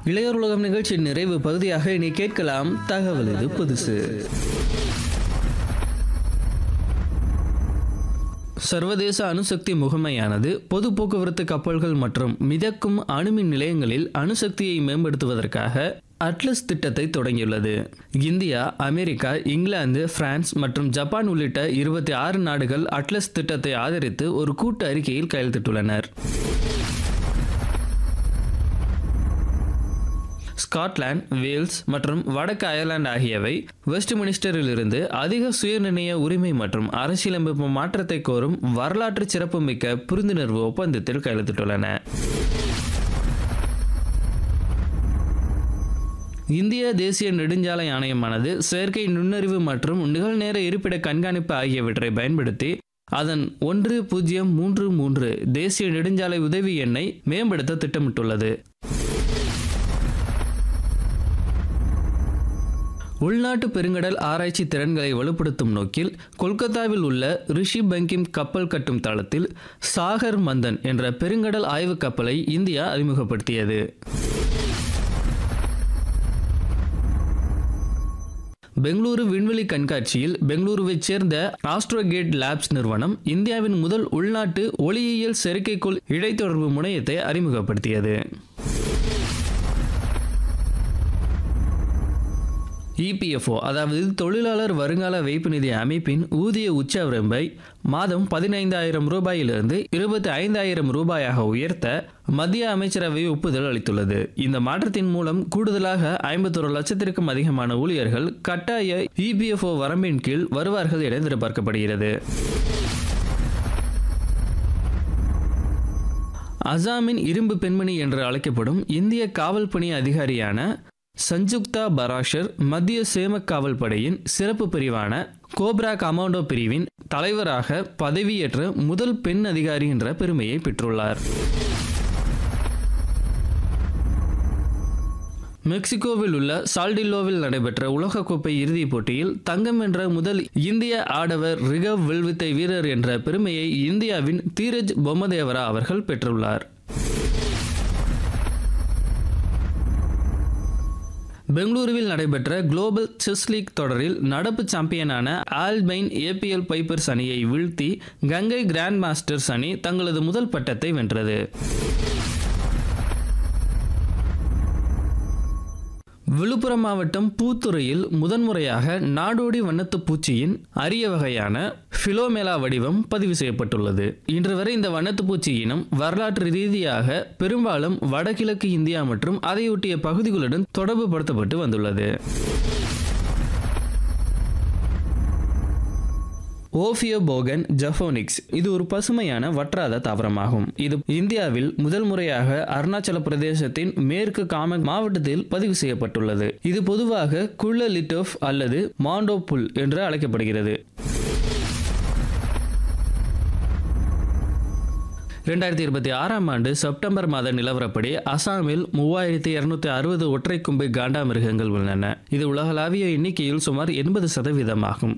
இளையோர் உலகம் நிகழ்ச்சியின் நிறைவு பகுதியாக இனி கேட்கலாம் தகவல் இது புதுசு சர்வதேச அணுசக்தி முகமையானது பொது போக்குவரத்து கப்பல்கள் மற்றும் மிதக்கும் அணுமின் நிலையங்களில் அணுசக்தியை மேம்படுத்துவதற்காக அட்லஸ் திட்டத்தை தொடங்கியுள்ளது இந்தியா அமெரிக்கா இங்கிலாந்து பிரான்ஸ் மற்றும் ஜப்பான் உள்ளிட்ட இருபத்தி ஆறு நாடுகள் அட்லஸ் திட்டத்தை ஆதரித்து ஒரு கூட்டு அறிக்கையில் கையெழுத்திட்டுள்ளனர் ஸ்காட்லாந்து வேல்ஸ் மற்றும் வடக்கு அயர்லாந்து ஆகியவை வெஸ்ட்மினிஸ்டரிலிருந்து அதிக சுயநிர்ணய உரிமை மற்றும் அரசியலமைப்பு மாற்றத்தை கோரும் வரலாற்று சிறப்புமிக்க புரிந்துணர்வு ஒப்பந்தத்தில் கையெழுத்திட்டுள்ளன இந்திய தேசிய நெடுஞ்சாலை ஆணையமானது செயற்கை நுண்ணறிவு மற்றும் நிகழ்நேர இருப்பிட கண்காணிப்பு ஆகியவற்றை பயன்படுத்தி அதன் ஒன்று பூஜ்ஜியம் மூன்று மூன்று தேசிய நெடுஞ்சாலை உதவி எண்ணை மேம்படுத்த திட்டமிட்டுள்ளது உள்நாட்டு பெருங்கடல் ஆராய்ச்சி திறன்களை வலுப்படுத்தும் நோக்கில் கொல்கத்தாவில் உள்ள ரிஷி பங்கிம் கப்பல் கட்டும் தளத்தில் சாகர் மந்தன் என்ற பெருங்கடல் ஆய்வு கப்பலை இந்தியா அறிமுகப்படுத்தியது பெங்களூரு விண்வெளி கண்காட்சியில் பெங்களூருவைச் சேர்ந்த ஆஸ்ட்ரோகேட் லேப்ஸ் நிறுவனம் இந்தியாவின் முதல் உள்நாட்டு ஒளியியல் செயற்கைக்கோள் இடைத்தொடர்பு முனையத்தை அறிமுகப்படுத்தியது இபிஎஃப்ஓ அதாவது தொழிலாளர் வருங்கால வைப்பு நிதி அமைப்பின் ஊதிய உச்சவரம்பை மாதம் பதினைந்தாயிரம் ரூபாயிலிருந்து இருபத்தி ஐந்தாயிரம் ரூபாயாக உயர்த்த மத்திய அமைச்சரவை ஒப்புதல் அளித்துள்ளது இந்த மாற்றத்தின் மூலம் கூடுதலாக ஐம்பத்தொரு லட்சத்திற்கும் அதிகமான ஊழியர்கள் கட்டாய இபிஎஃப்ஓ வரம்பின் கீழ் வருவார்கள் என எதிர்பார்க்கப்படுகிறது அசாமின் இரும்பு பெண்மணி என்று அழைக்கப்படும் இந்திய காவல் பணி அதிகாரியான சஞ்சுக்தா பராஷர் மத்திய சேம காவல் படையின் சிறப்பு பிரிவான கோப்ரா கமாண்டோ பிரிவின் தலைவராக பதவியேற்ற முதல் பெண் அதிகாரி என்ற பெருமையை பெற்றுள்ளார் மெக்சிகோவில் உள்ள சால்டில்லோவில் நடைபெற்ற உலகக்கோப்பை இறுதிப் போட்டியில் தங்கம் வென்ற முதல் இந்திய ஆடவர் ரிகவ் வில்வித்தை வீரர் என்ற பெருமையை இந்தியாவின் தீரஜ் பொம்மதேவரா அவர்கள் பெற்றுள்ளார் பெங்களூருவில் நடைபெற்ற குளோபல் செஸ் லீக் தொடரில் நடப்பு சாம்பியனான ஆல்பைன் ஏபிஎல் பைப்பர்ஸ் அணியை வீழ்த்தி கங்கை கிராண்ட் மாஸ்டர்ஸ் அணி தங்களது முதல் பட்டத்தை வென்றது விழுப்புரம் மாவட்டம் பூத்துறையில் முதன்முறையாக நாடோடி வண்ணத்து பூச்சியின் அரிய வகையான பிலோமேலா வடிவம் பதிவு செய்யப்பட்டுள்ளது இன்று வரை இந்த வண்ணத்து பூச்சி இனம் வரலாற்று ரீதியாக பெரும்பாலும் வடகிழக்கு இந்தியா மற்றும் அதையொட்டிய பகுதிகளுடன் தொடர்பு படுத்தப்பட்டு வந்துள்ளது ஓஃபியோபோகன் ஜஃபோனிக்ஸ் இது ஒரு பசுமையான வற்றாத தாவரமாகும் இது இந்தியாவில் முதல் முறையாக அருணாச்சல பிரதேசத்தின் மேற்கு காமன் மாவட்டத்தில் பதிவு செய்யப்பட்டுள்ளது இது பொதுவாக குள்ள லிட்டோஃப் அல்லது மாண்டோ புல் என்று அழைக்கப்படுகிறது இரண்டாயிரத்தி இருபத்தி ஆறாம் ஆண்டு செப்டம்பர் மாத நிலவரப்படி அசாமில் மூவாயிரத்தி இருநூத்தி அறுபது ஒற்றை கொம்பு காண்டாமிருகங்கள் உள்ளன இது உலகளாவிய எண்ணிக்கையில் சுமார் எண்பது சதவீதமாகும்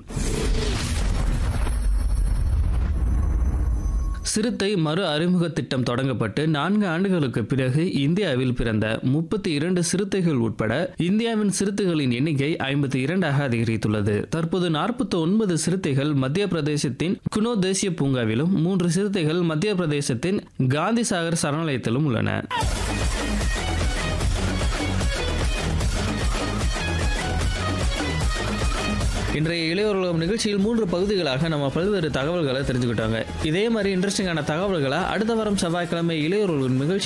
சிறுத்தை மறு அறிமுக திட்டம் தொடங்கப்பட்டு நான்கு ஆண்டுகளுக்கு பிறகு இந்தியாவில் பிறந்த முப்பத்தி இரண்டு சிறுத்தைகள் உட்பட இந்தியாவின் சிறுத்தைகளின் எண்ணிக்கை ஐம்பத்தி இரண்டாக அதிகரித்துள்ளது தற்போது நாற்பத்தி ஒன்பது சிறுத்தைகள் மத்திய பிரதேசத்தின் குனோ தேசிய பூங்காவிலும் மூன்று சிறுத்தைகள் மத்திய பிரதேசத்தின் காந்தி சாகர் சரணாலயத்திலும் உள்ளன இன்றைய இளையோர் உலகம் நிகழ்ச்சியில் மூன்று பகுதிகளாக நம்ம பல்வேறு தகவல்களை தெரிஞ்சுக்கிட்டாங்க இதே மாதிரி இன்ட்ரெஸ்டிங்கான தகவல்களை அடுத்த வாரம் செவ்வாய்க்கிழமை இளையோர் உலகம் நிகழ்ச்சி